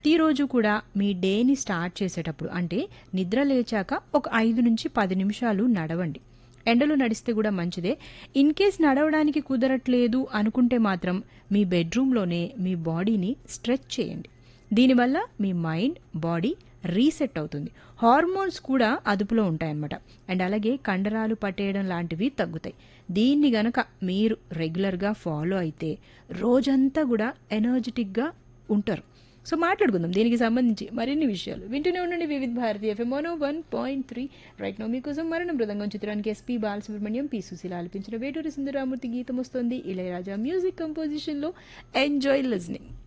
ప్రతిరోజు కూడా మీ డేని స్టార్ట్ చేసేటప్పుడు అంటే నిద్ర లేచాక ఒక ఐదు నుంచి పది నిమిషాలు నడవండి ఎండలో నడిస్తే కూడా మంచిదే ఇన్ కేస్ నడవడానికి కుదరట్లేదు అనుకుంటే మాత్రం మీ బెడ్రూమ్లోనే మీ బాడీని స్ట్రెచ్ చేయండి దీనివల్ల మీ మైండ్ బాడీ రీసెట్ అవుతుంది హార్మోన్స్ కూడా అదుపులో ఉంటాయన్నమాట అండ్ అలాగే కండరాలు పట్టేయడం లాంటివి తగ్గుతాయి దీన్ని గనక మీరు రెగ్యులర్గా ఫాలో అయితే రోజంతా కూడా ఎనర్జెటిక్గా ఉంటారు సో మాట్లాడుకుందాం దీనికి సంబంధించి మరిన్ని విషయాలు వింటూనే ఉండండి Vividh Bharati FM mono one point three right now మీకోసం మరణ మృదంగం చిత్రానికి ఎస్పీ బాలసుబ్రహ్మణ్యం పి సుశీల ఆలపించిన వేటూరి సుందరామూర్తి గీతం వస్తుంది ఇళయరాజా మ్యూజిక్ కంపోజిషన్లో ఎంజాయ్ లిజనింగ్